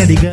అడిగా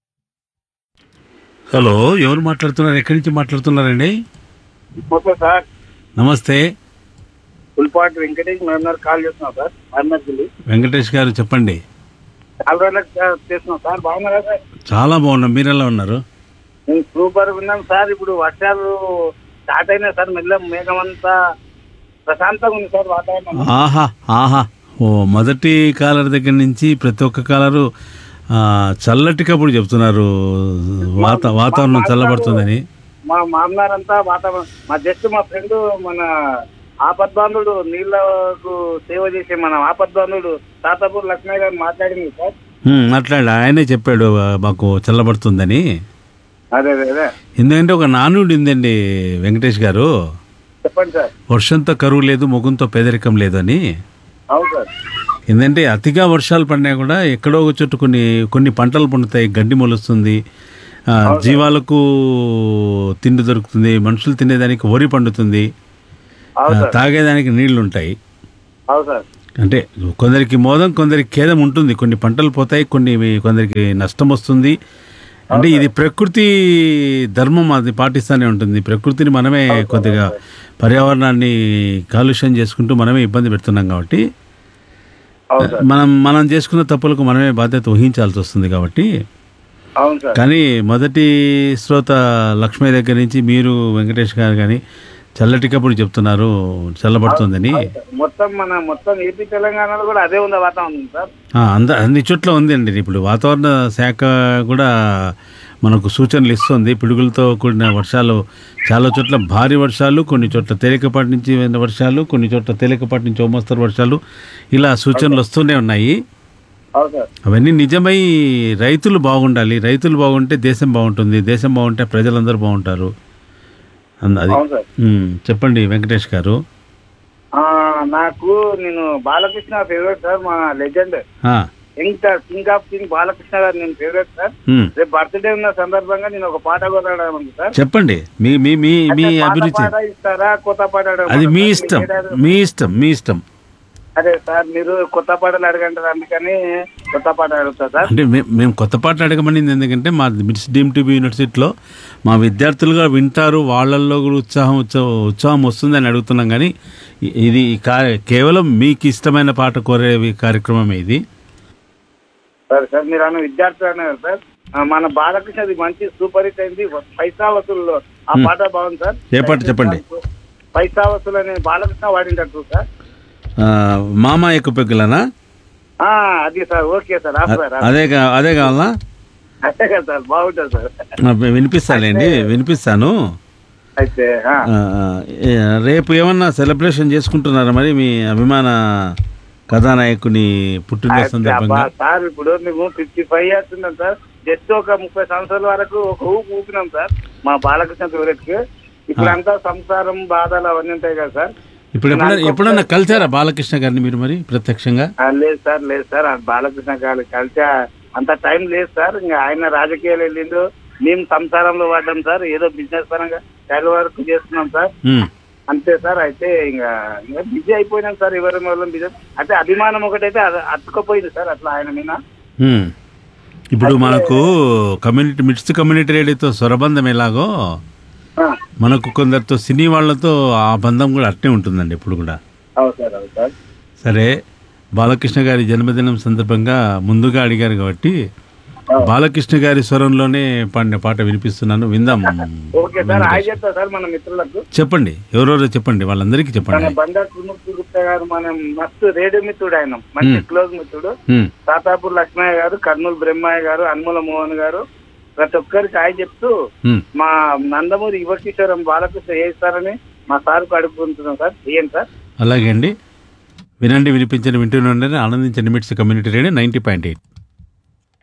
హలో ఎవరు మాట్లాడుతున్నారు ఎక్కడి నుంచి మాట్లాడుతున్నారండి ఓకే సార్ నమస్తే పుల్పాటి వెంకటేష్ మహమ్మద్ కాల్ చేస్తున్నాం సార్ మహమ్మద్ ఢిల్లీ వెంకటేష్ గారు చెప్పండి చాలా రోజులకు సార్ చేస్తున్నాం సార్ బాగున్నారా సార్ చాలా బాగున్నాం మీరు ఎలా ఉన్నారు నేను సూపర్ విన్నాం సార్ ఇప్పుడు వర్షాలు స్టార్ట్ అయినాయి సార్ మెల్ల మేఘం అంతా ప్రశాంతంగా ఉంది సార్ వాతావరణం ఆహా ఆహా ఓ మొదటి కాలర్ దగ్గర నుంచి ప్రతి ఒక్క కాలరు ఆ, చల్లటి కబురు చెప్తున్నారు వాత వాతావరణం చల్లబడుతుందని మా మామనార్ అంతా వాతావరణం మా జస్ట్ మా ఫ్రెండ్ మన ఆపద్బాంధుడు నీళ్లకు సేవ చేసే మన ఆపద్బాంధుడు తాతాపూర్ లక్ష్మయ్య గారు మాట్లాడింది సార్ హ్మ్, మాట్లాడు ఆయనే చెప్పాడు ఆ, మాకు చల్లబడుతుందని అదే అదే అదే ఎందుకంటే ఒక నానుడి ఉందండి వెంకటేష్ గారు చెప్పండి సార్ వర్షంతో కరువు లేదు మొగుంతో పేదరికం లేదు అని అవును సార్ ఏంటంటే అతిగా వర్షాలు పడినా కూడా ఎక్కడో ఒక చోటు కొన్ని కొన్ని పంటలు పండుతాయి గడ్డి మొలుస్తుంది ఆ, జీవాలకు తిండి దొరుకుతుంది మనుషులు తినేదానికి వరి పండుతుంది ఆ, అవును సార్ తాగేదానికి నీళ్లు ఉంటాయి అవును సార్ అంటే కొందరికి మోదం కొందరికి ఖేదం ఉంటుంది కొన్ని పంటలు పోతాయి కొన్ని కొందరికి నష్టం వస్తుంది అంటే ఇది ప్రకృతి ధర్మం అది పాటిస్తూనే ఉంటుంది ప్రకృతిని మనమే కొద్దిగా పర్యావరణాన్ని కాలుష్యం చేసుకుంటూ మనమే ఇబ్బంది పెడుతున్నాం కాబట్టి అవును సార్ మనం మనం చేసుకున్న తప్పులకు మనమే బాధ్యత వహించాల్సి వస్తుంది కాబట్టి అవును సార్ కానీ మొదటి శ్రోత లక్ష్మీ దగ్గర నుంచి మీరు వెంకటేష్ గారు కానీ చల్లటి కప్పుడు చెప్తున్నారు చల్లబడుతుందని మొత్తం మన మొత్తం ఏపీ తెలంగాణలో కూడా అదే ఉంది వాతావరణం సార్ ఆ, అంద అన్ని చోట్ల ఉంది అండి ఇప్పుడు వాతావరణ శాఖ కూడా మనకు సూచనలు ఇస్తుంది పిడుగులతో కూడిన వర్షాలు చాలా చోట్ల భారీ వర్షాలు కొన్ని చోట్ల తేలికపాటి నుంచి అయిన వర్షాలు కొన్ని చోట్ల తేలికపాటి నుంచి ఓమస్తరు వర్షాలు ఇలా సూచనలు వస్తూనే ఉన్నాయి అవును సార్ అవన్నీ నిజమై రైతులు బాగుండాలి రైతులు బాగుంటే దేశం బాగుంటుంది దేశం బాగుంటే ప్రజలందరూ బాగుంటారు అంద- అది అవును సార్ ఉమ్, చెప్పండి వెంకటేష్ గారు ఆ, నాకు నేను బాలకృష్ణ ఫేవరెట్ సార్ మా లెజెండ్ ఆ, king sir king of king Balakrishna garu నేను ఫేవరెట్ సార్ ఉమ్, రేపు బర్త్డే ఉన్న సందర్భంగా నేను ఒక పాట కొట్టడం సార్ చెప్పండి మీ మీ మీ మీ అంటే పాత అభిరుచి పాట ఇస్తారా కొత్త పాట అడగమంటారా అది మీ సార్? ఇష్టం మీకేదారు? మీ ఇష్టం మీ ఇష్టం అదే సార్ మీరు కొత్త పాటలు అడగంటారు అందుకని కొత్త పాట అడుగుతా సార్ అంటే మే- మేము కొత్త పాటలు అడగమనింది ఎందుకంటే మా మిడ్స్ డీమ్ టీవీ యూనివర్సిటీలో మా విద్యార్థులుగా వింటారు వాళ్ళల్లో కూడా ఉత్సాహం ఉత్సవ ఉత్సాహం వస్తుందని అడుగుతున్నాం కానీ ఇ- ఇది ఈ కా- కేవలం మీకు ఇష్టమైన పాట కోరే కార్యక్రమం ఇది సరే సార్ మీరు అన్న విద్యార్థి అన్నారు సార్ ఆ, మన బాలకృష్ణ అది మంచి సూపర్ హిట్ అయింది పైసా వసూల్లో ఆ పాట బాగుంది సార్ ఏ పాట చెప్పండి? పైసా వసూలు అనే బాలకృష్ణ వాడింటారు సార్ ఆ, మామ ఎక్కువ పెగ్గులనా ఆ, అది సార్ ఓకే సార్ ఆ సార్ ఆ. అదే కా- అదే కావాలా అదే కదా సార్ బాగుంటుంది సార్ ఆ, వినిపిస్తానండి వినిపిస్తాను అయితే ఆ. ఆ, ఆ, ఏ- రేపు ఏమన్నా సెలబ్రేషన్ చేసుకుంటున్నారా మరి మీ అభిమాన కథానాయకుని పుట్టినరోజు అబ్బా, సందర్భంగా సార్ ఇప్పుడు మేము ఫిఫ్టీ ఫైవ్ ఇయర్స్ ఉన్నాం సార్ జస్ట్ ఒక ముప్పై సంవత్సరాల వరకు ఒక ఊపు ఊపినాం సార్ మా బాలకృష్ణ ఫేవరెట్ కి ఇప్పుడు అంతా సంసారం బాధలు అవన్నీ ఉంటాయి కదా సార్ ఇప్పుడు ఎప్పుడైనా ఎప్పుడన్నా కలిసారా బాలకృష్ణ గారిని మీరు మరి ప్రత్యక్షంగా ఆ, లేదు సార్ లేదు సార్ ఆ బాలకృష్ణ గారు కలిసి అంత టైం లేదు సార్ ఇంకా ఆయన రాజకీయాలు వెళ్ళిండు మేము సంసారంలో పడ్డాం సార్ ఏదో బిజినెస్ పరంగా చాలా వరకు చేస్తున్నాం సార్ ఉమ్, అంతే సార్ అయితే ఇంకా ఇంకా బిజీ అయిపోయినాం సార్ ఎవరి వల్ల బిజినెస్ అంటే అభిమానం ఒకటైతే అది అతుకపోయింది సార్ అట్లా ఆయన మీద ఉమ్. ఇప్పుడు మనకు కమ్యూనిటీ మిడ్స్ కమ్యూనిటీ రేడియోతో స్వరబంధం ఎలాగో ఆ, మనకు కొందరితో సినీ వాళ్ళతో ఆ బంధం కూడా అట్నే ఉంటుందండి ఇప్పుడు కూడా అవును సార్ అవును సార్ సరే బాలకృష్ణ గారి జన్మదినం సందర్భంగా ముందుగా అడిగారు కాబట్టి బాలకృష్ణ గారి స్వరంలోనే పాడిన పాట వినిపిస్తున్నాను విందాం ఓకే సార్ ఆయన చెప్తా సార్ మన మిత్రులకు చెప్పండి ఎవరెవరో చెప్పండి వాళ్ళందరికీ మన చెప్పండి బండా త్రిమూర్తి గుప్తా గారు మన మస్తు రేడియో మిత్రుడు ఆయన మంచి క్లోజ్ మిత్రుడు ఉమ్, తాతాపూర్ లక్ష్మయ్య గారు కర్నూలు బ్రహ్మయ్య గారు అన్ముల మోహన్ గారు ప్రతి ఒక్కరికి హాయ్ చెప్తూ ఉమ్. మా నందమూరి యువకిషోరం బాలకృష్ణ చేస్తారని మా సార్కు అడుగుతుంటున్నాం సార్ ఏం సార్ అలాగే అండి వినండి వినిపించండి వింటూనే ఉండండి ఆనందించండి MITS community radio ninety point eight